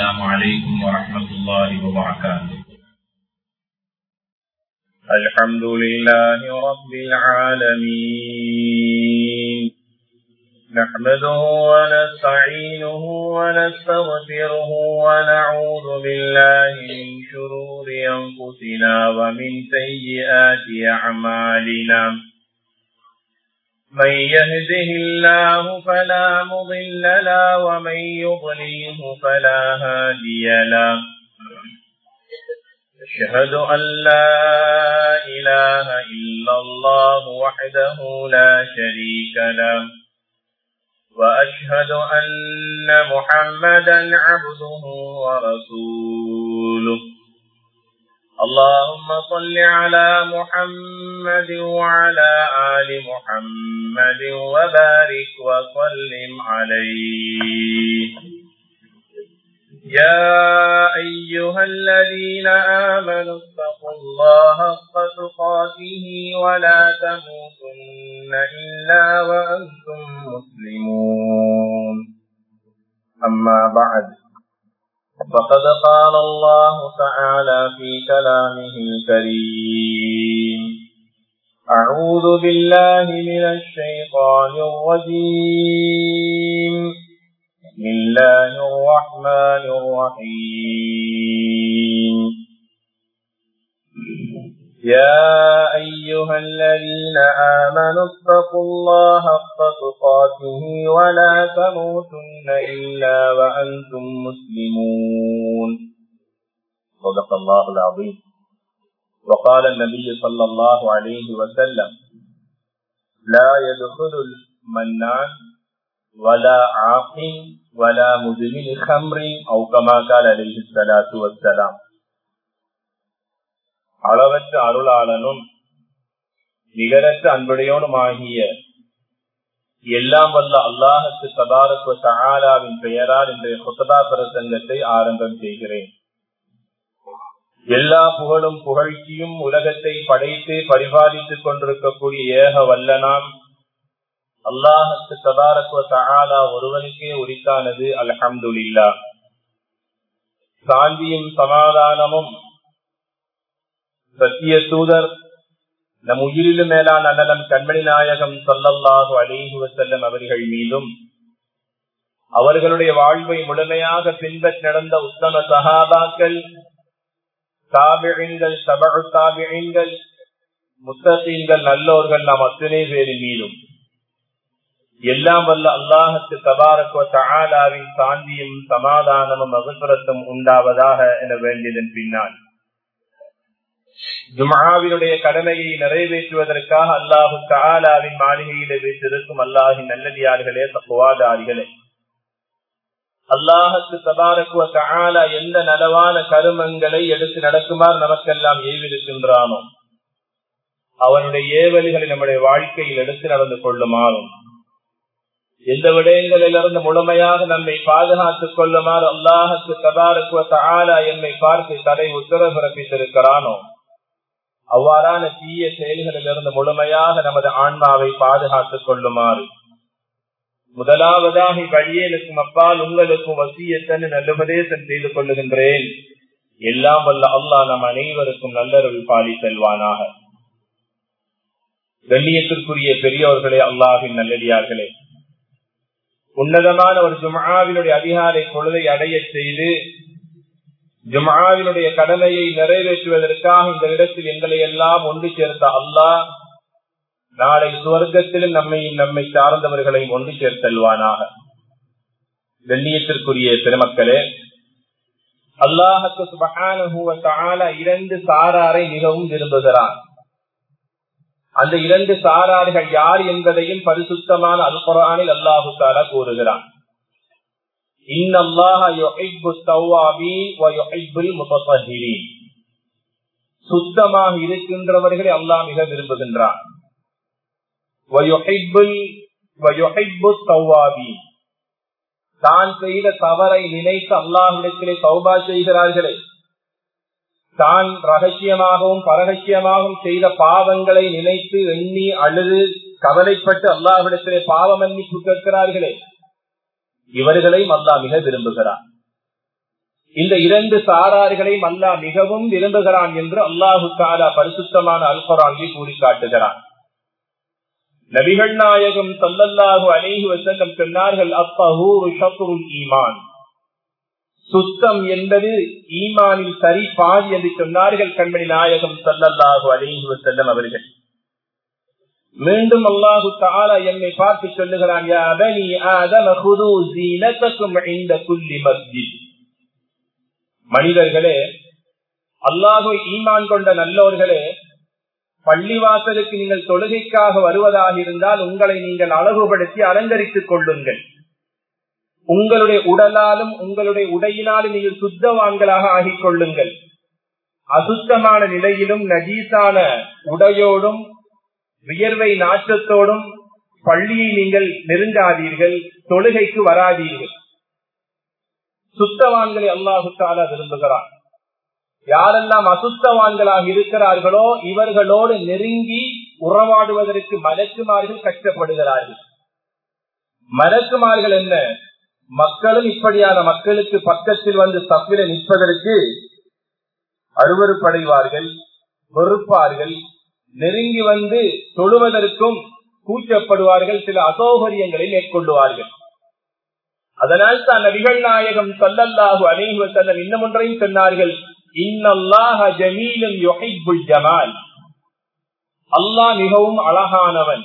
السلام عليكم ورحمة الله وبركاته الحمد لله رب العالمين نحمده ونستعينه ونستغفره ونعوذ بالله من شرور أنفسنا ومن سيئات أعمالنا من يهده الله فلا مضل له ومن يضلله فلا هادي له أشهد أن لا إله إلا الله وحده لا شريك له وأشهد أن محمدا عبده ورسوله اللهم صل على محمد وعلى آل محمد وبارك وسلم عليه يا أيها الذين آمنوا اتقوا الله حق تقاته ولا تموتن إلا وأنتم مسلمون أما بعد فقد قال الله تعالى في كلامه الكريم أعوذ بالله من الشيطان الرجيم بسم الله الرحمن الرحيم يا أيها الذين آمنوا اتقوا الله حق تقاته ولا تموتن إلا وأنتم مسلمون صدق الله العظيم وقال النبي صلى الله عليه وسلم لا يدخل المنان ولا عاق ولا مدمن خمر أو كما قال عليه الصلاة والسلام அளவற்ற அருளாளனும் நிகரற்ற அன்புடையோனுமாகிய எல்லாம் வல்ல அல்லாஹத்து சதாரத்வ சகாலாவின் பெயரால் இன்றைய குசதா பிரசங்கத்தை ஆரம்பம் செய்கிறேன் எல்லா புகழும் புகழ்ச்சியும் உலகத்தை படைத்து பரிபாலித்துக் கொண்டிருக்கக்கூடிய ஏக வல்லனாம் அல்லாஹத்து சதாரத்வ சகாலா ஒருவனுக்கே உரித்தானது அல்ஹம்துல்லா சாந்தியும் சமாதானமும் சத்திய தூதர் நம் உயிரிலும் மேலான அண்ணலம் கண்மணி நாயகம் சொல்லல்லாஹு அலிஹு வசல்லம் அவர்கள் மீதும் அவர்களுடைய வாழ்வை முழுமையாக பின்பற்றி நடந்த உத்தம சகாபாக்கள் தாபிழிங்கள் சபகு தாபிழிங்கள் முத்தசீன்கள் நல்லோர்கள் நாம் அத்தனை பேரின் மீதும் எல்லாம் வல்ல அல்லாஹத்து தபாரக்கோ தகாலாவின் சாந்தியும் சமாதானமும் அகுசுரத்தும் உண்டாவதாக என வேண்டியதன் பின்னால் ஜுமாவினுடைய கடமையை நிறைவேற்றுவதற்காக அல்லாஹு தாலாவின் மாளிகையிலே வைத்திருக்கும் அல்லாஹின் நல்லடியார்களே தப்புவாதாரிகளே அல்லாஹத்து தபாரக்குவ தாலா எந்த நலவான கருமங்களை எடுத்து நடக்குமாறு நமக்கெல்லாம் ஏவிருக்கின்றானோ அவனுடைய ஏவல்களை நம்முடைய வாழ்க்கையில் எடுத்து நடந்து கொள்ளுமாறும் எந்த விடயங்களிலிருந்து முழுமையாக நம்மை பாதுகாத்துக் கொள்ளுமாறு அல்லாஹத்து தபாரக்குவ தாலா என்னை பார்த்து தடை உத்தரவு பிறப்பித்திருக்கிறானோ அவ்வாறான தீய செயல்களிலிருந்து முழுமையாக நமது ஆன்மாவை பாதுகாத்துக் கொள்ளுமாறு முதலாவதாக வழியனுக்கும் அப்பால் உங்களுக்கும் வசியத்தன் நல்லுபதேசம் செய்து கொள்ளுகின்றேன் எல்லாம் வல்ல அல்லா நம் அனைவருக்கும் நல்லருள் பாலி செல்வானாக கண்ணியத்திற்குரிய பெரியோர்களே அல்லாஹின் நல்லடியார்களே உன்னதமான ஒரு ஜுமாவினுடைய அதிகாலை பொழுதை அடைய செய்து ஜுமாவினுடைய கடமையை நிறைவேற்றுவதற்காக இந்த இடத்தில் எங்களை எல்லாம் ஒன்று சேர்த்த அல்லாஹ் நாளை சுவர்க்கத்திலும் நம்மை நம்மை சார்ந்தவர்களையும் ஒன்று சேர்த்தல்வானாக கண்ணியத்திற்குரிய பெருமக்களே அல்லாஹுக்கு சுபகான இரண்டு சாராரை மிகவும் விரும்புகிறான் அந்த இரண்டு சாரார்கள் யார் என்பதையும் பரிசுத்தமான அல்குரானில் அல்லாஹு தாலா கூறுகிறான் சுத்தமாக இருக்கின்றவர்களை அல்லாஹ் மிக விரும்புகின்றான் தான் செய்த தவறை நினைத்து அல்லாஹிடத்திலே சௌபா செய்கிறார்களே தான் ரகசியமாகவும் பரகசியமாகவும் செய்த பாவங்களை நினைத்து எண்ணி அழுது கவலைப்பட்டு அல்லாஹிடத்திலே பாவ மன்னிப்பு கேட்கிறார்களே இவர்களையும் அல்லாஹ் மிக விரும்புகிறார் இந்த இரண்டு சாரார்களையும் அல்லாஹ் மிகவும் விரும்புகிறான் என்று அல்லாஹு தாலா பரிசுத்தமான அல்பராங்கி கூறி காட்டுகிறான் நபிகள் நாயகம் சல்லல்லாஹு அலைஹி வசல்லம் சொன்னார்கள் அப்பஹூரு ஷத்ருல் ஈமான் சுத்தம் என்பது ஈமானில் சரி பாதி என்று சொன்னார்கள் கண்மணி நாயகம் சல்லல்லாஹு அலைஹி வசல்லம் அவர்கள் மீண்டும் அல்லாஹு தாலா என்னை பார்த்து சொல்லுகிறான் யா பனி ஆதம ஹுது ஜீனத்தக்கும் இந்த குல்லி மஸ்ஜித் மனிதர்களே அல்லாஹு ஈமான் கொண்ட நல்லோர்களே பள்ளிவாசலுக்கு நீங்கள் தொழுகைக்காக வருவதாக இருந்தால் உங்களை நீங்கள் அழகுபடுத்தி அலங்கரித்துக் கொள்ளுங்கள் உங்களுடைய உடலாலும் உங்களுடைய உடையினாலும் நீங்கள் சுத்தவான்களாக ஆகிக் கொள்ளுங்கள் அசுத்தமான நிலையிலும் நஜீசான உடையோடும் வியர்வை நாற்றத்தோடும் பள்ளியை நீங்கள் நெருங்காதீர்கள் தொழுகைக்கு வராதீர்கள் சுத்தவான்களை அல்லாஹு தாலா விரும்புகிறான் யாரெல்லாம் அசுத்தவான்களாக இருக்கிறார்களோ இவர்களோடு நெருங்கி உறவாடுவதற்கு மலக்குமார்கள் கஷ்டப்படுகிறார்கள் மலக்குமார்கள் என்ன மக்களும் இப்படியான மக்களுக்கு பக்கத்தில் வந்து தப்பில நிற்பதற்கு அருவறுப்படைவார்கள் வெறுப்பார்கள் நெருங்கி வந்து தொழுவதற்கும் கூச்சப்படுவார்கள் சில அசௌகரியங்களை மேற்கொள்ளுவார்கள் அதனால் தான் நபிகள் நாயகம் சல்லல்லாஹு அலைஹி வஸல்லம் இன்னும் ஒன்றையும் சொன்னார்கள் இன்னல்லாஹ ஜமீலும் யுஹிப்புல் ஜமால் அல்லாஹ் மிகவும் அழகானவன்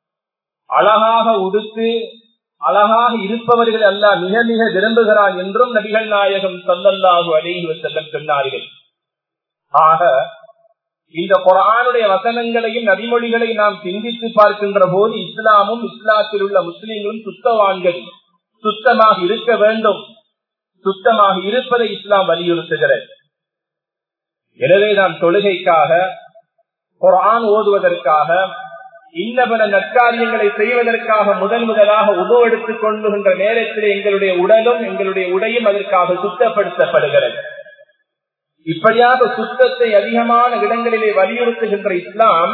அழகாக உடுத்து அழகாக இருப்பவர்கள் அல்லாஹ் மிக மிக விரும்புகிறான் என்றும் நபிகள் நாயகம் சல்லல்லாஹு அலைஹி வஸல்லம் சொன்னார்கள் ஆக இந்த குரானுடைய வசனங்களையும் நபிமொழிகளையும் நாம் சிந்தித்து பார்க்கின்ற போது இஸ்லாமும் இஸ்லாத்தில் உள்ள முஸ்லீம்களும் சுத்தவான்கள் சுத்தமாக இருக்க வேண்டும் சுத்தமாக இருப்பதை இஸ்லாம் வலியுறுத்துகிறது எனவே நாம் தொழுகைக்காக குரான் ஓதுவதற்காக இன்னபல நற்காரியங்களை செய்வதற்காக முதன் முதலாக உதவு எடுத்துக் கொள்ளுகின்ற நேரத்தில் எங்களுடைய உடலும் எங்களுடைய உடையும் அதற்காக சுத்தப்படுத்தப்படுகிறது இப்படியாக சுத்தத்தை அதிகமான இடங்களிலே வலியுறுத்துகின்ற இஸ்லாம்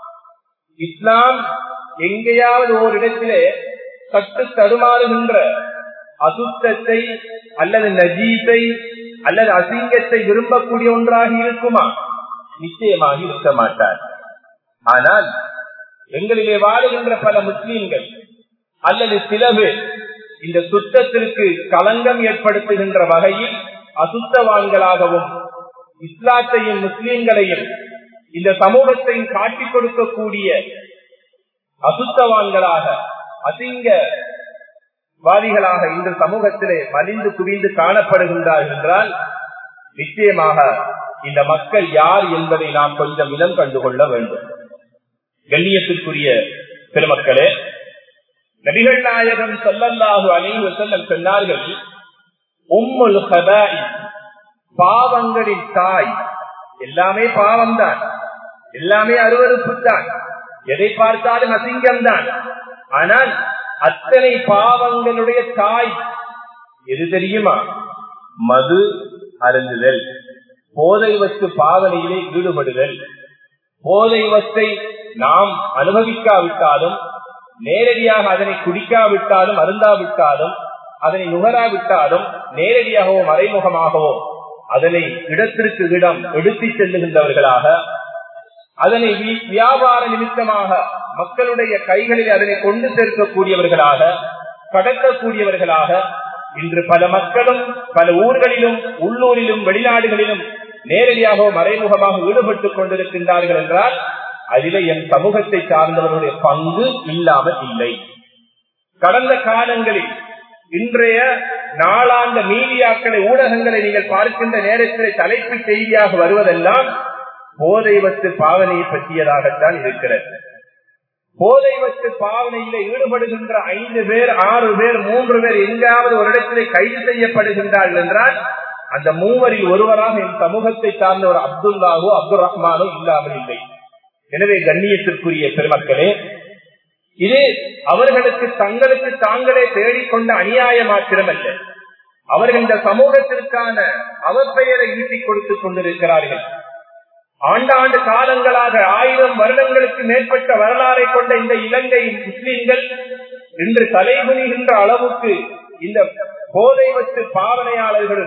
இஸ்லாம் எங்கேயாவது ஓரிடத்திலே சட்டு தடுமாறுகின்ற அசுத்தத்தை அல்லது நஜீத்தை அல்லது அசிங்கத்தை விரும்பக்கூடிய ஒன்றாக இருக்குமா நிச்சயமாக இருக்க மாட்டார் ஆனால் எங்களிலே வாழுகின்ற பல முஸ்லீம்கள் அல்லது சில பேர் இந்த சுத்தத்திற்கு களங்கம் ஏற்படுத்துகின்ற வகையில் அசுத்தவான்களாகவும் இஸ்லாத்தையும் முஸ்லீம்களையும் இந்த சமூகத்தையும் காட்டிக் கொடுக்கக்கூடிய அசுத்தவான்களாக அசிங்க வாதிகளாக இந்த சமூகத்திலே மலிந்து குவிந்து காணப்படுகின்றார்கள் என்றால் நிச்சயமாக இந்த மக்கள் யார் என்பதை நாம் கொஞ்சம் இனம் கண்டுகொள்ள வேண்டும் கண்ணியத்திற்குரிய பெருமக்களே நபிகள் நாயகம் சொல்லல்லாஹு அணிவு செல்லம் சொன்னார்கள் உம்முல் ஹபாய் பாவங்களின் தாய் எல்லாமே பாவம்தான் எல்லாமே அருவறுப்பு தான் எதை பார்த்தாலும் அசிங்கம்தான் ஆனால் அத்தனை பாவங்களுடைய தாய் எது தெரியுமா மது அருந்துதல் போதை வஸ்து பாவனையிலே ஈடுபடுதல் போதை வஸ்தை நாம் அனுபவிக்காவிட்டாலும் நேரடியாக அதனை குடிக்காவிட்டாலும் அருந்தாவிட்டாலும் அதனை நுகராவிட்டாலும் நேரடியாகவோ மறைமுகமாகவோ அதனை இடத்திற்கு இடம் எடுத்து செல்லுகின்றவர்களாக அதனை வியாபார நிமித்தமாக மக்களுடைய கைகளில் அதனை கொண்டு சேர்க்கக்கூடியவர்களாக கடக்கக்கூடியவர்களாக இன்று பல மக்களும் பல ஊர்களிலும் உள்ளூரிலும் வெளிநாடுகளிலும் நேரடியாக மறைமுகமாக ஈடுபட்டுக் கொண்டிருக்கின்றார்கள் என்றால் அதிலே என் சமூகத்தை சார்ந்தவர்களுடைய பங்கு இல்லாமல் இல்லை கடந்த காலங்களில் இன்றைய நாளாந்த மீடியாக்களை ஊடகங்களை நீங்கள் பார்க்கின்ற நேரத்தில் தலைப்பு செய்தியாக வருவதெல்லாம் போதை வத்து பாவனையை பற்றியதாகத்தான் இருக்கிறது போதை வத்து பாவனையில ஈடுபடுகின்ற ஐந்து பேர் ஆறு பேர் மூன்று பேர் எங்காவது ஒரு இடத்திலே கைது செய்யப்படுகின்றார்கள் என்றால் அந்த மூவரில் ஒருவராக என் சமூகத்தை சார்ந்த ஒரு அப்துல்லாவோ அப்துல் ரஹ்மானோ இல்லாமல் இல்லை எனவே கண்ணியத்திற்குரிய பெருமக்களே இது அவர்களுக்கு தங்களுக்கு தாங்களே தேடிக்கொண்ட அநியாயம் மாத்திரமல்ல அவர்கள் இந்த சமூகத்திற்கான அவப்பெயரை ஈட்டிக் கொடுத்துக் கொண்டிருக்கிறார்கள் ஆண்டாண்டு காலங்களாக ஆயிரம் வருடங்களுக்கு மேற்பட்ட வரலாறை கொண்ட இந்த இலங்கை முஸ்லிம்கள் இன்று தலைகுனிகின்ற அளவுக்கு இந்த போதை வச்சு பாவனையாளர்களும்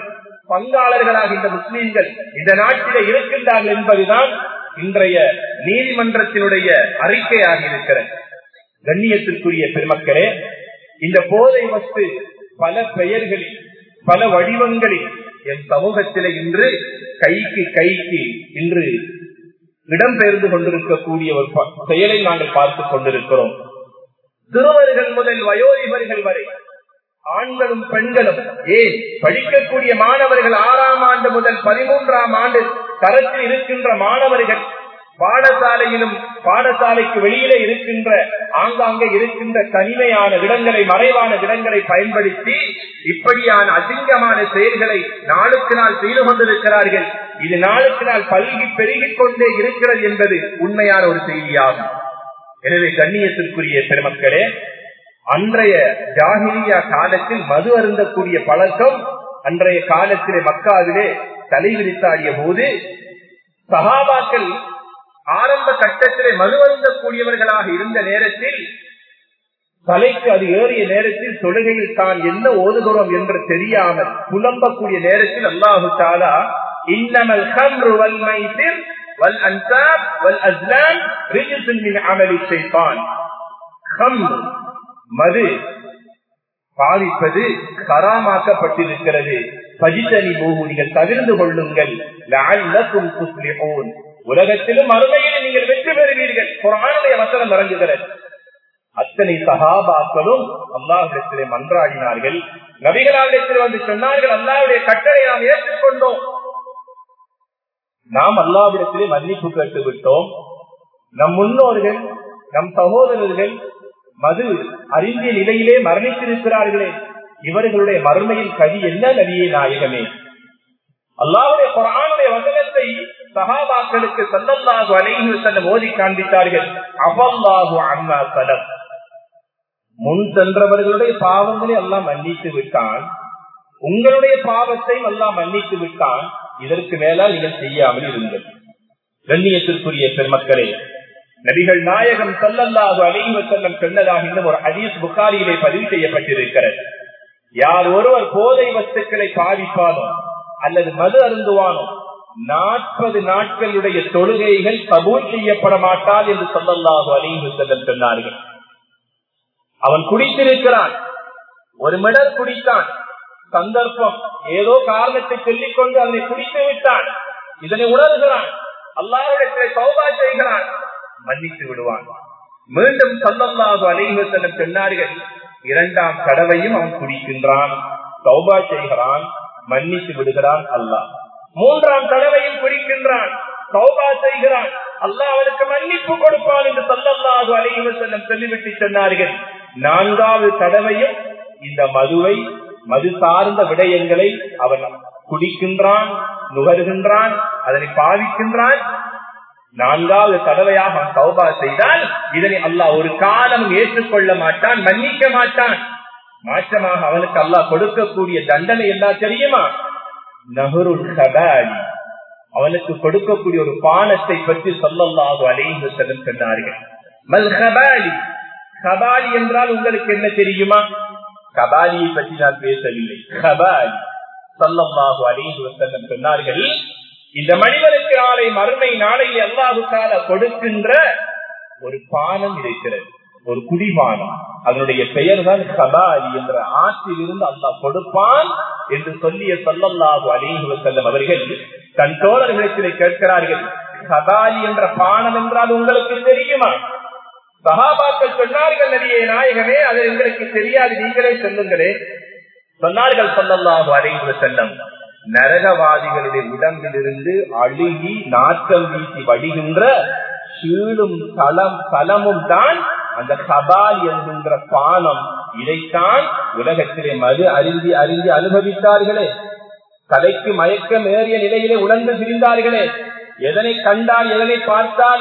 பங்காளர்களாக இந்த முஸ்லீம்கள் இந்த நாட்டிலே இருக்கின்றார்கள் என்பதுதான் இன்றைய நீதிமன்றத்தினுடைய அறிக்கையாக இருக்கிறது கண்ணியத்திற்குரிய பெருமக்களே இந்த போதை வஸ்து பல பெயர்களில் பல வடிவங்களில் என் சமூகத்திலே இன்று கைக்கு கைக்கு இன்று இடம்பெயர்ந்து கொண்டிருக்கக்கூடிய ஒரு செயலை நாங்கள் பார்த்துக் கொண்டிருக்கிறோம் சிறுவர்கள் முதல் வயோதிபர்கள் வரை ஆண்களும் பெண்களும் ஏன் படிக்கக்கூடிய மாணவர்கள் ஆறாம் ஆண்டு முதல் பதிமூன்றாம் ஆண்டு தரத்தில் இருக்கின்ற மாணவர்கள் பாடசாலையிலும் பாடசாலைக்கு வெளியிலே இருக்கின்ற ஆங்காங்கே இருக்கின்ற தனிமையான இடங்களை மறைவான இடங்களை பயன்படுத்தி இப்படியான அசிங்கமான செயல்களை நாளுக்கு நாள் செய்து கொண்டிருக்கிறார்கள் இது நாளுக்கு நாள் பல்கி பெருகிக் கொண்டே இருக்கிறது என்பது உண்மையான ஒரு செய்தியாகும் எனவே கண்ணியத்திற்குரிய பெருமக்களே அன்றைய ஜாகிரியா காலத்தில் மது அருந்தக்கூடிய பழக்கம் அன்றைய காலத்திலே மக்காவிலே தலைவிரித்தாடிய போது சகாபாக்கள் ஆரம்ப கட்டத்திலே மது அருந்தக்கூடியவர்களாக இருந்த நேரத்தில் தலைக்கு அது ஏறிய நேரத்தில் தொழுகையில் தான் என்ன ஓதுகிறோம் என்று தெரியாமல் புலம்பக்கூடிய நேரத்தில் அல்லாஹு தாலா இன்னமல் ஹம்ரு வல் மைசிர் வல் அன்சாப் வல் அஸ்லாம் ரிஜிசுன் மின் அமலி ஷைத்தான் ஹம்ரு மது பாதிப்பது கராமாக்கப்பட்டிருக்கிறது பஜித்தனி பூமு நீங்கள் தவிர்ந்து கொள்ளுங்கள் லஅல்லக்கும் துஸ்லிஹூன் உலகத்திலும் அருமையிலும் நீங்கள் வெற்றி பெறுவீர்கள் குரானுடைய வசனம் இறங்குகிறது அத்தனை சகாபாக்களும் அல்லாஹிடத்திலே மன்றாடினார்கள் நபிகளாவிடத்தில் வந்து சொன்னார்கள் அல்லாவுடைய கட்டளை நாம் ஏற்றுக்கொண்டோம் நாம் அல்லாவிடத்திலே மன்னிப்பு கேட்டு விட்டோம் நம் முன்னோர்கள் நம் சகோதரர்கள் மது அறிந்திய நிலையிலே மரணித்திருக்கிறார்களே இவர்களுடைய மறுமையில் கதி என்ன நபியே நாயகமே அல்லாவுடைய குரானுடைய வசனத்தை சகாபாக்களுக்கு சல்லல்லாஹு அலைஹி வஸல்லம் ஓதி காண்பித்தார்கள் அவல்லாஹு அம்மா சலம் முன் சென்றவர்களுடைய பாவங்களை எல்லாம் மன்னித்து விட்டான் உங்களுடைய பாவத்தை எல்லாம் மன்னித்து விட்டான் இதற்கு மேல நீங்கள் செய்யாமல் இருங்கள் கண்ணியத்திற்குரிய பெருமக்களே நபிகள் நாயகம் சல்லல்லாஹு அலைஹி வஸல்லம் சொன்னதாக இன்னும் ஒரு ஹதீஸ் புகாரியிலே பதிவு செய்யப்பட்டிருக்கிறது யார் ஒருவர் போதை வஸ்துக்களை பாதிப்பானோ அல்லது மது அருந்துவானோ நாற்பது நாட்களுடைய தொழுகைகள் கபூல் செய்யப்பட மாட்டால் என்று சொல்லல்லாஹு அலைஹி செல்லம் சொன்னார்கள் அவன் குடித்திருக்கிறான் ஒரு மிடர் குடித்தான் சந்தர்ப்பம் ஏதோ காரணத்தை சொல்லிக் கொண்டு அதனை குடித்து விட்டான் இதனை உணர்கிறான் அல்லாஹிடத்திலே சௌபா செய்கிறான் மன்னித்து விடுவான் மீண்டும் சொல்லல்லாஹு அலைஹி செல்லம் சொன்னார்கள் இரண்டாம் தடவையும் அவன் குடிக்கின்றான் சௌபா செய்கிறான் மன்னித்து விடுகிறான் அல்லாஹ் மூன்றாம் தடவையும் குடிக்கின்றான் சௌபா செய்கிறான் அல்லாஹ் அவனுக்கு மன்னிப்பு கொடுப்பான் என்று சொல்லல்லாது அலைவ செல்லம் சொல்லிவிட்டு சொன்னார்கள் நான்காவது தடவையும் இந்த மதுவை மது சார்ந்த விடயங்களை அவன் குடிக்கின்றான் நுகர்கின்றான் அதனை பாவிக்கின்றான் நான்காவது தடவையாக அவன் சௌபா செய்தால் இதனை அல்லாஹ் ஒரு காலம் ஏற்றுக்கொள்ள மாட்டான் மன்னிக்க மாட்டான் மாற்றமாக அவனுக்கு அல்லாஹ் கொடுக்கக்கூடிய தண்டனை எல்லாம் தெரியுமா நகருல் கபாலி அவனுக்கு கொடுக்கக்கூடிய ஒரு பானத்தை பற்றி சொல்லல்லாது அலைந்து செல்லும் சொன்னார்கள் மல் கபாலி கபாலி என்றால் உங்களுக்கு என்ன தெரியுமா கபாலியை பற்றி நான் பேசவில்லை கபாலி சொல்லல்லாது அலைந்து செல்லும் சொன்னார்கள் இந்த மனிதனுக்கு நாளை மறுமை நாளையில் அல்லாஹு கால கொடுக்கின்ற ஒரு பானம் இருக்கிறது ஒரு குடிபானம் அதனுடைய பெயர் தான் கபாலி என்ற ஆற்றில் இருந்து அல்லாஹ் கொடுப்பான் என்று சொல்லிய சொல்லல்லாஹு அலிஹு செல்லும் அவர்கள் தன் தோழர்களிடத்திலே கேட்கிறார்கள் கபாலி என்ற பானம் என்றால் உங்களுக்கு தெரியுமா சகாபாக்கள் சொன்னார்கள் நடிகை நாயகமே அது எங்களுக்கு தெரியாது நீங்களே சொல்லுங்களே சொன்னார்கள் சொல்லல்லாஹு அலிஹு செல்லம் நரகவாதிகளுடைய உடம்பிலிருந்து அழுகி நாட்டம் வீசி வடிகின்ற சீடும் தளம் தலமும் தான் அந்த கபால் என்கின்ற பானம் இதைத்தான் உலகத்திலே மது அறிந்தி அறிந்தி அனுபவித்தார்களே தலைக்கு மயக்கம் ஏறிய நிலையிலே உணர்ந்து திரிந்தார்களே எதனை கண்டால் எதனை பார்த்தால்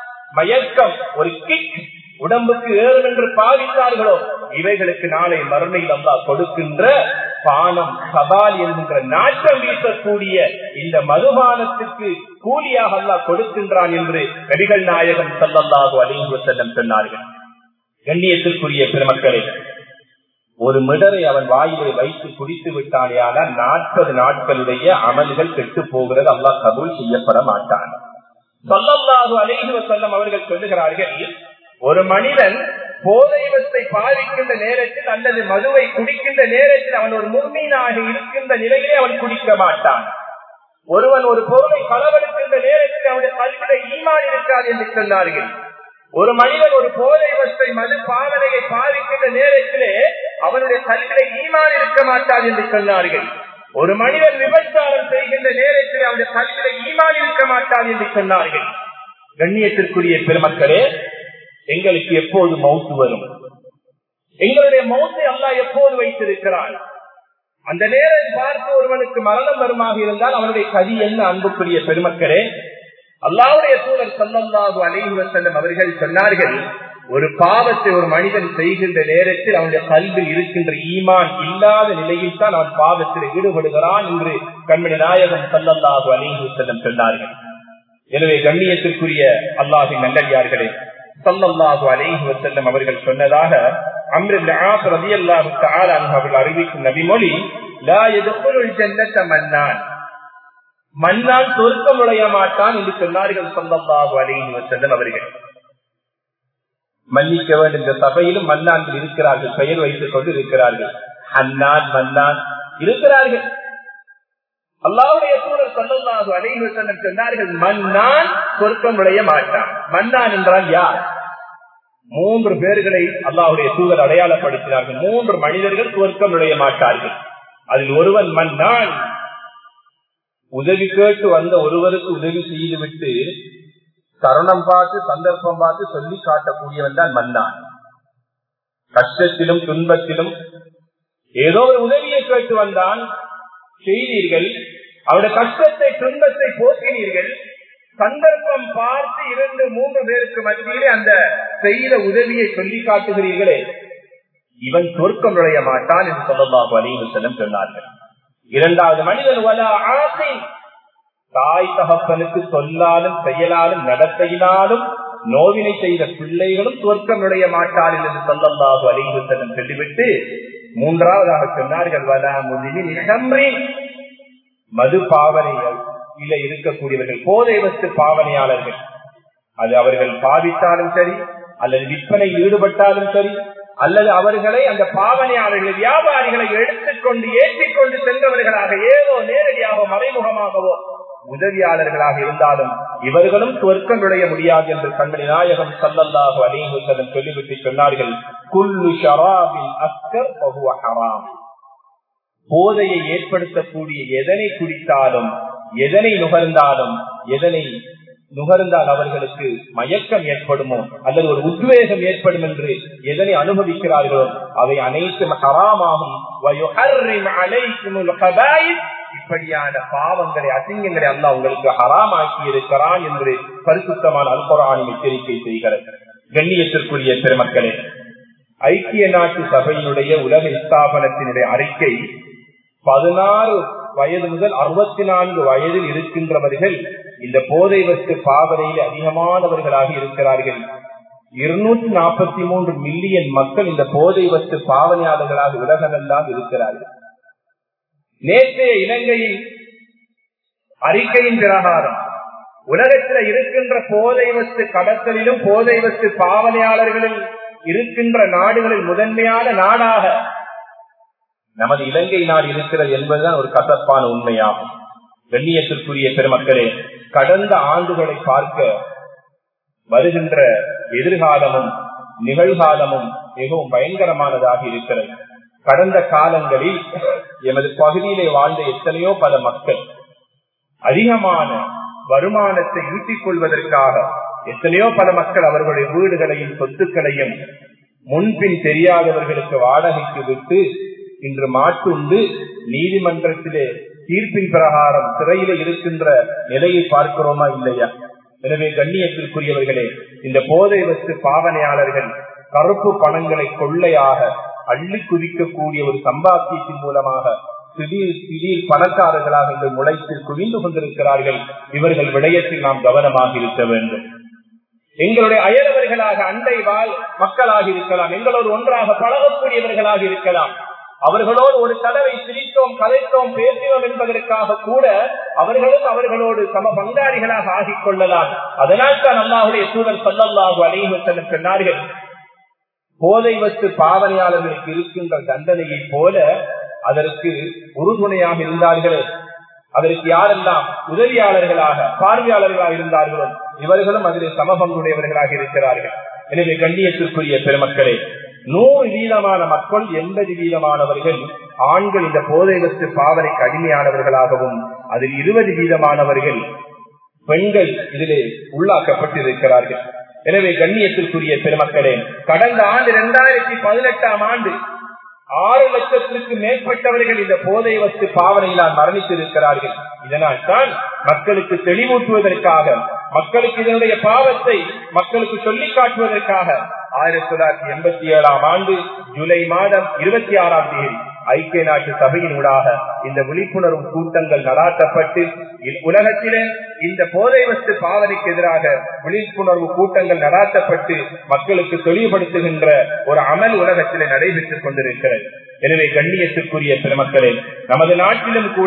மயக்கம் ஒரு கிக் உடம்புக்கு ஏறும் என்று பாவித்தார்களோ இவைகளுக்கு நாளை மறுமையில் அல்லா கொடுக்கின்ற பானம் கபால் என்கின்ற நாட்டம் வீசக்கூடிய இந்த மதுபானத்துக்கு கூலியாக அல்லா கொடுக்கின்றான் என்று நபிகள் நாயகம் சல்லல்லாஹு அலிங்கு செல்லம் சொன்னார்கள் கண்ணியத்திற்குரிய பெருமக்களே ஒரு மிடரை அவன் வாயிலை வைத்து குடித்து விட்டானேயானால் நாற்பது நாட்களுடைய அமல்கள் கெட்டு போகிறது அல்லாஹ் கபூல் செய்யப்பட மாட்டான் சொல்லல்லாஹு அலைஹி வஸல்லம் அவர்கள் சொல்லுகிறார்கள் ஒரு மனிதன் போதைவத்தை பாவிக்கின்ற நேரத்தில் அல்லது மதுவை குடிக்கின்ற நேரத்தில் அவன் ஒரு முர்மீனாக இருக்கின்ற நிலையிலே அவன் குடிக்க மாட்டான் ஒருவன் ஒரு பொருளை களவெடுக்கின்ற நேரத்தில் அவனுடைய கல்வியை ஈமான் இருக்காது என்று சொன்னார்கள் ஒரு மனிதன் ஒரு போதை வஸ்தை மது பாவனையை பாவிக்கின்ற நேரத்திலே அவனுடைய கல்வியை ஈமான் இருக்க மாட்டாது என்று சொன்னார்கள் ஒரு மனிதன் விபச்சாரம் செய்கின்ற நேரத்தில் அவனுடைய கல்வியை ஈமான் இருக்க மாட்டாது என்று சொன்னார்கள் கண்ணியத்திற்குரிய பெருமக்களே எங்களுக்கு எப்போது மவுத்து வரும் எங்களுடைய மௌத்தை அல்லா எப்போது வைத்திருக்கிறான் அந்த நேரம் பார்த்து ஒருவனுக்கு மரணம் வருமாக இருந்தால் அவனுடைய கதி என்ன அன்புக்குரிய பெருமக்களே அல்லாவுடைய சூழல் சொல்லல்லாது அலைஹி செல்லும் அவர்கள் சொன்னார்கள் ஒரு பாவத்தை ஒரு மனிதன் செய்கின்ற நேரத்தில் அவனுடைய கல்வி இருக்கின்ற ஈமான் இல்லாத நிலையில் தான் அவன் பாவத்தில் ஈடுபடுகிறான் என்று கண்மணி நாயகம் சல்லல்லாஹு அலைஹி செல்லம் சொன்னார்கள் எனவே கண்ணியத்திற்குரிய அல்லாஹின் நல்லடியார்களே சல்லல்லாஹு அலைஹி வசல்லம் அவர்கள் சொன்னதாக அவர்கள் அறிவிக்கும் நபிமொழி மன்னான் மன்னான் சொர்க்கம் நுழைய மாட்டான் என்று சொன்னார்கள் சல்லல்லாஹு அலைஹி வசல்லம் அவர்கள் மன்னிக்க வேண்டும் இந்த சபையிலும் மன்னான்கள் இருக்கிறார்கள் பெயர் வைத்துக் கொண்டு இருக்கிறார்கள் அன்னான் மன்னான் இருக்கிறார்கள் அல்லாவுடைய சூழல் சொல்லல்லாது அலைவு சொன்னார்கள் மன்னான் சொர்க்கம் நுழைய மாட்டான் மன்னான் என்றால் யார் மூன்று பேர்களை அல்லாவுடைய சூழல் அடையாளப்படுத்தினார்கள் மூன்று மனிதர்கள் சொர்க்கம் நுழைய மாட்டார்கள் அதில் ஒருவன் மன்னான் உதவி கேட்டு வந்த ஒருவருக்கு உதவி செய்துவிட்டு தருணம் பார்த்து சந்தர்ப்பம் பார்த்து சொல்லி காட்டக்கூடியவன் தான் மன்னான் கஷ்டத்திலும் துன்பத்திலும் ஏதோ ஒரு உதவியை கேட்டு வந்தான் செய்தீர்கள் அவருடைய கஷ்டத்தை துன்பத்தை போக்கினீர்கள் சந்தர்ப்பம் பார்த்து இரண்டு மூன்று பேருக்கு மத்தியிலே அந்த செய்த உதவியை சொல்லி காட்டுகிறீர்களே இவன் சொர்க்கம் நுழைய மாட்டான் என்று சொல்லலாம் அணிவு செல்லம் சொன்னார்கள் இரண்டாவது மனிதன் வல ஆசை தாய் தகப்பனுக்கு சொல்லாலும் செயலாலும் நடத்தையினாலும் நோவினை செய்த பிள்ளைகளும் சொர்க்கம் நுழைய மாட்டார்கள் என்று சொல்லல்லாஹு அழிவு செல்லம் சொல்லிவிட்டு மூன்றாவதாக சொன்னார்கள் வலா முதலில் மது பாவனைகள் இல்ல இருக்கக்கூடியவர்கள் போதை வஸ்து பாவனையாளர்கள் அது அவர்கள் பாவித்தாலும் சரி அல்லது விற்பனையில் ஈடுபட்டாலும் சரி அல்லது அவர்களை அந்த பாவனையாளர்கள் வியாபாரிகளை எடுத்துக்கொண்டு ஏற்றிக்கொண்டு சென்றவர்களாக ஏதோ நேரடியாக மறைமுகமாகவோ உதவியாளர்களாக இருந்தாலும் இவர்களும் சொர்க்கம் நுழைய முடியாது என்று கண்மணி நாயகம் சல்லல்லாஹு அலிஹுசலம் சொல்லிவிட்டு சொன்னார்கள் குல்லு ஷராபின் அஸ்கர் பகுவ ஹராம் போதையை ஏற்படுத்தக்கூடிய எதனை குடித்தாலும் எதனை நுகர்ந்தாலும் எதனை நுகர்ந்தால் அவர்களுக்கு மயக்கம் ஏற்படுமோ அல்லது ஒரு உத்வேகம் ஏற்படும் என்று எதனை அனுமதிக்கிறார்களோ அவை அனைத்தும் ஹராமாகும் இப்படியான பாவங்களை அசிங்கங்களை அல்ல உங்களுக்கு ஹராமாக்கி இருக்கிறான் என்று பரிசுத்தமான அல்பராணி எச்சரிக்கை செய்கிறது கண்ணியத்திற்குரிய பெருமக்களே ஐக்கிய நாட்டு சபையினுடைய உலக ஸ்தாபனத்தினுடைய அறிக்கை பதினாறு வயது முதல் அறுபத்தி நான்கு வயதில் இருக்கின்றவர்கள் இந்த போதை வஸ்து பாவனையில் அதிகமானவர்களாக இருக்கிறார்கள் இருநூற்றி நாற்பத்தி மூன்று மில்லியன் மக்கள் இந்த போதை வஸ்து பாவனையாளர்களாக உலகமெல்லாம் இருக்கிறார்கள் நேற்றைய இலங்கையில் அறிக்கையின் பிரகாரம் உலகத்தில் இருக்கின்ற போதை வஸ்து கடத்தலிலும் போதை வஸ்து பாவனையாளர்களில் இருக்கின்ற நாடுகளில் முதன்மையான நாடாக நமது இலங்கை நாடு இருக்கிறது என்பதுதான் ஒரு கசப்பான உண்மையாகும் கண்ணியத்திற்குரிய பெருமக்களே கடந்த ஆண்டுகளை பார்க்க வருகின்ற எதிர்காலமும் நிகழ்காலமும் மிகவும் பயங்கரமானதாக இருக்கிறது கடந்த காலங்களில் எமது பகுதியிலே வாழ்ந்த எத்தனையோ பல மக்கள் அதிகமான வருமானத்தை ஈட்டிக் கொள்வதற்காக எத்தனையோ பல மக்கள் அவர்களுடைய வீடுகளையும் சொத்துக்களையும் முன்பின் தெரியாதவர்களுக்கு வாடகைக்கு விட்டு இன்று மாட்டுண்டு நீதிமன்றத்திலே தீர்ப்பின் பிரகாரம் சிறையில இருக்கின்ற நிலையை பார்க்கிறோமா இல்லையா எனவே கண்ணியத்திற்குரியவர்களே இந்த போதை வஸ்து பாவனையாளர்கள் கருப்பு பணங்களை கொள்ளையாக அள்ளி குவிக்கக்கூடிய ஒரு சம்பாத்தியத்தின் மூலமாக திடீர் திடீர் பணக்காரர்களாக இந்த முளைத்து குவிந்து கொண்டிருக்கிறார்கள் இவர்கள் விடயத்தில் நாம் கவனமாக இருக்க வேண்டும் எங்களுடைய அயலவர்களாக அண்டை வாழ் மக்களாக இருக்கலாம் எங்களோடு ஒன்றாக பழகக்கூடியவர்களாக இருக்கலாம் அவர்களோடு ஒரு தடவை சிரித்தோம் கதைத்தோம் பேசினோம் என்பதற்காக கூட அவர்களும் அவர்களோடு சம பங்காளிகளாக ஆகிக் கொள்ளலாம் அதனால் தான் அல்லாஹுடைய சூழல் சொல்லல்லாஹு அலைவசனம் சொன்னார்கள் போதை வத்து பாவனையாளர்களுக்கு இருக்கின்ற தண்டனையை போல அதற்கு உறுதுணையாக இருந்தார்களே அதற்கு யாரெல்லாம் உதவியாளர்களாக பார்வையாளர்களாக இருந்தார்களோ இவர்களும் அதில் சமபங்குடையவர்களாக இருக்கிறார்கள் எனவே கண்ணியத்திற்குரிய பெருமக்களே நூறு வீதமான மக்கள் எண்பது வீதமானவர்கள் ஆண்கள் இந்த போதை வத்து பாவனைக்கு அடிமையானவர்களாகவும் அதில் இருபது வீதமானவர்கள் பெண்கள் இதிலே உள்ளாக்கப்பட்டிருக்கிறார்கள் எனவே கண்ணியத்திற்குரிய பெருமக்களே கடந்த ஆண்டு இரண்டாயிரத்தி பதினெட்டாம் ஆண்டு ஆறு லட்சத்திற்கு மேற்பட்டவர்கள் இந்த போதை வத்து பாவனையினால் மரணித்திருக்கிறார்கள் இதனால் தான் மக்களுக்கு தெளிவூட்டுவதற்காக மக்களுக்கு இதனுடைய பாவத்தை மக்களுக்கு சொல்லிக் காட்டுவதற்காக ஆயிரத்தி தொள்ளாயிரத்தி எண்பத்தி ஏழாம் ஆண்டு ஜூலை மாதம் இருபத்தி ஆறாம் தேதி ஐக்கிய நாட்டு சபையின் ஊடாக இந்த விழிப்புணர்வு கூட்டங்கள் நடாத்தப்பட்டு உலகத்திலே இந்த போதை வஸ்து பாவனைக்கு எதிராக விழிப்புணர்வு கூட்டங்கள் நடாத்தப்பட்டு மக்களுக்கு தெளிவுபடுத்துகின்ற ஒரு அமல் உலகத்திலே நடைபெற்றுக் கொண்டிருக்கிறது எனவே கண்ணியத்திற்குரிய பெருமக்களே நமது நாட்டிலும் கூட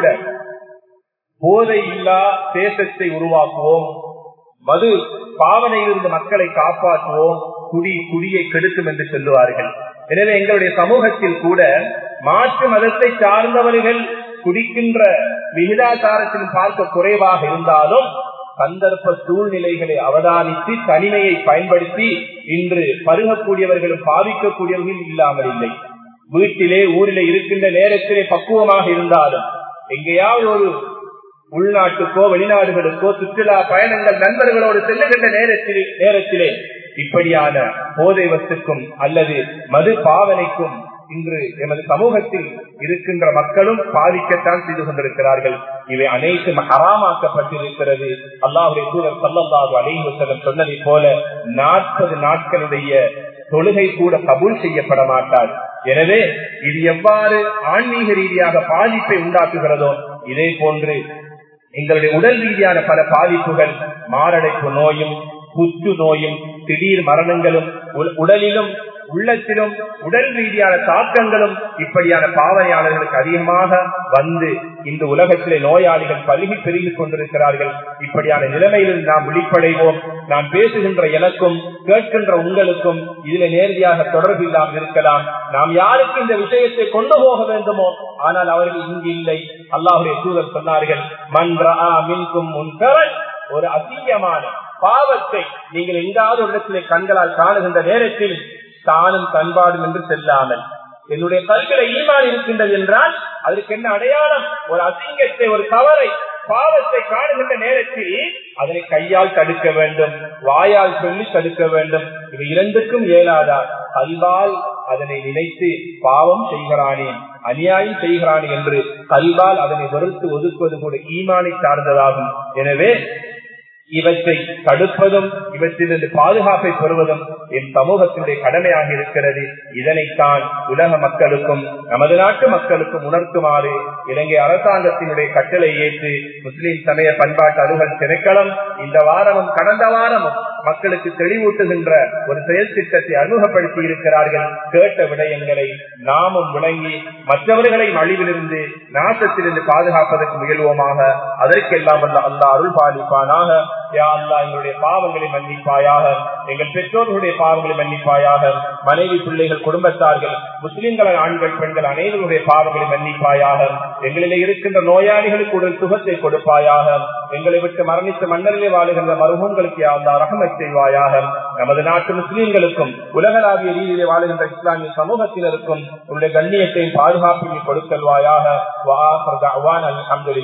போதை இல்லா தேசத்தை உருவாக்குவோம் மது பாவனையிலிருந்து மக்களை காப்பாற்றுவோம் குடி குடியை கெடுக்கும் என்று சொல்லுவார்கள் எனவே எங்களுடைய சமூகத்தில் கூட மாற்று மதத்தை சார்ந்தவர்கள் குடிக்கின்ற விகிதாச்சாரத்திலும் பார்க்க குறைவாக இருந்தாலும் சந்தர்ப்ப சூழ்நிலைகளை அவதானித்து தனிமையை பயன்படுத்தி இன்று பருகக்கூடியவர்களும் பாதிக்கக்கூடியவர்கள் இல்லாமல் இல்லை வீட்டிலே ஊரிலே இருக்கின்ற நேரத்திலே பக்குவமாக இருந்தாலும் எங்கேயாவது ஒரு உள்நாட்டுக்கோ வெளிநாடுகளுக்கோ சுற்றுலா பயணங்கள் நண்பர்களோடு செல்லுகின்ற நேரத்தில் நேரத்திலே இப்படியான போதை வத்துக்கும் அல்லது மது பாவனைக்கும் இன்று எமது சமூகத்தில் இருக்கின்ற மக்களும் பாதிக்கத்தான் செய்து கொண்டிருக்கிறார்கள் இவை அனைத்தும் ஹராமாக்கப்பட்டிருக்கிறது அல்லாஹுடைய சூழல் சல்லல்லாஹு அலைவசலம் சொன்னதை போல நாற்பது நாட்களுடைய தொழுகை கூட கபூல் செய்யப்பட மாட்டார் எனவே இது எவ்வாறு ஆன்மீக ரீதியாக பாதிப்பை உண்டாக்குகிறதோ இதே போன்று எங்களுடைய உடல் ரீதியான பல பாதிப்புகள் மாரடைப்பு நோயும் புற்று நோயும் திடீர் மரணங்களும் உடலிலும் உள்ளத்திலும் உடல் ரீதியான தாக்கங்களும் இப்படியான பாவனையாளர்களுக்கு அதிகமாக வந்து இந்த உலகத்திலே நோயாளிகள் பருகி பெருகிக் கொண்டிருக்கிறார்கள் இப்படியான நிலைமையில் நாம் விழிப்படைவோம் நாம் பேசுகின்ற எனக்கும் கேட்கின்ற உங்களுக்கும் இதுல நேரடியாக தொடர்பு இல்லாமல் இருக்கலாம் நாம் யாருக்கு இந்த விஷயத்தை கொண்டு போக வேண்டுமோ ஆனால் அவர்கள் இங்கு இல்லை அல்லாஹுடைய சூழல் சொன்னார்கள் மன்றா மின்கும் முன்கரன் ஒரு அசிங்கமான பாவத்தை நீங்கள் எங்காவது ஒரு இடத்திலே கண்களால் காணுகின்ற நேரத்தில் தானும் பண்பாடும் என்று செல்லாமல் என்னுடைய கல்வியில ஈமான் இருக்கின்றது என்றால் அதற்கு என்ன அடையாளம் ஒரு அசிங்கத்தை ஒரு தவறை பாவத்தை காணுகின்ற நேரத்தில் அதனை கையால் தடுக்க வேண்டும் வாயால் சொல்லி தடுக்க வேண்டும் இவை இரண்டுக்கும் இயலாதா கல்வால் அதனை நினைத்து பாவம் செய்கிறானே அநியாயம் செய்கிறானே என்று கல்வால் அதனை வெறுத்து ஒதுக்குவது கூட ஈமானை சார்ந்ததாகும் எனவே இவற்றை தடுப்பதும் இவற்றிலிருந்து பாதுகாப்பை பெறுவதும் என் சமூகத்தினுடைய கடமையாக இருக்கிறது இதனைத்தான் உலக மக்களுக்கும் நமது நாட்டு மக்களுக்கும் உணர்த்துமாறு இலங்கை அரசாங்கத்தினுடைய கட்டளை ஏற்று முஸ்லிம் சமய பண்பாட்டு அலுவல் திணைக்களம் இந்த வாரமும் கடந்த வாரமும் மக்களுக்கு தெளிவூட்டுகின்ற ஒரு செயல் திட்டத்தை அறிமுகப்படுத்தி இருக்கிறார்கள் கேட்ட விடயங்களை நாமும் விளங்கி மற்றவர்களை அழிவிலிருந்து நாசத்திலிருந்து பாதுகாப்பதற்கு முயல்வோமாக அதற்கெல்லாம் வல்ல அல்லா அருள் பாலிப்பானாக யா அல்லா எங்களுடைய பாவங்களை மன்னிப்பாயாக எங்கள் பெற்றோர்களுடைய பாவங்களை மன்னிப்பாயாக மனைவி பிள்ளைகள் குடும்பத்தார்கள் முஸ்லிம்கள் ஆண்கள் பெண்கள் அனைவருடைய பாவங்களை மன்னிப்பாயாக எங்களிலே இருக்கின்ற நோயாளிகளுக்கு உடல் சுகத்தை கொடுப்பாயாக எங்களை விட்டு மரணித்து மன்னரிலே வாழுகின்ற மருகங்களுக்கு யாழ்லா ரகமை செய்வாயாக நமது நாட்டு முஸ்லீம்களுக்கும் உலகளாவிய ரீதியிலே வாழுகின்ற இஸ்லாமிய சமூகத்தினருக்கும் உங்களுடைய கண்ணியத்தையும் பாதுகாப்பையும் கொடுக்கல்வாயாக வா அல்ஹம்துலில்லாஹ்